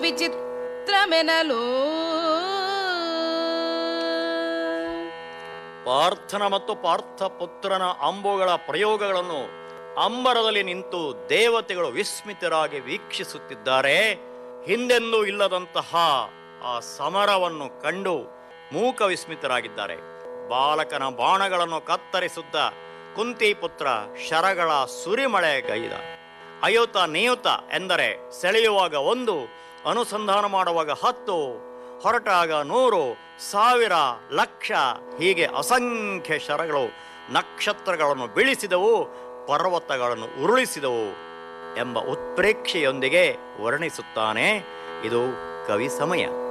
ವಿಚಿತ್ರಮೆನಲು ಪಾರ್ಥನ ಮತ್ತು ಪಾರ್ಥ ಪುತ್ರನ ಅಂಬುಗಳ ಪ್ರಯೋಗಗಳನ್ನು ಅಂಬರದಲ್ಲಿ ನಿಂತು ದೇವತೆಗಳು ವಿಸ್ಮಿತರಾಗಿ ವೀಕ್ಷಿಸುತ್ತಿದ್ದಾರೆ ಹಿಂದೆಂದೂ ಇಲ್ಲದಂತಹ ಆ ಸಮರವನ್ನು ಕಂಡು ಮೂಕ ವಿಸ್ಮಿತರಾಗಿದ್ದಾರೆ ಬಾಲಕನ ಬಾಣಗಳನ್ನು ಕತ್ತರಿಸುತ್ತ ಕುಂತಿ ಪುತ್ರ ಶರಗಳ ಸುರಿಮಳೆ ಗೈದ ಅಯೋತ ನಿಯುತ ಎಂದರೆ ಸೆಳೆಯುವಾಗ ಒಂದು ಅನುಸಂಧಾನ ಮಾಡುವಾಗ ಹತ್ತು ಹೊರಟಾಗ ನೂರು ಸಾವಿರ ಲಕ್ಷ ಹೀಗೆ ಅಸಂಖ್ಯ ಶರಗಳು ನಕ್ಷತ್ರಗಳನ್ನು ಬೀಳಿಸಿದವು ಪರ್ವತಗಳನ್ನು ಉರುಳಿಸಿದವು ಎಂಬ ಉತ್ಪ್ರೇಕ್ಷೆಯೊಂದಿಗೆ ವರ್ಣಿಸುತ್ತಾನೆ ಇದು ಕವಿ ಸಮಯ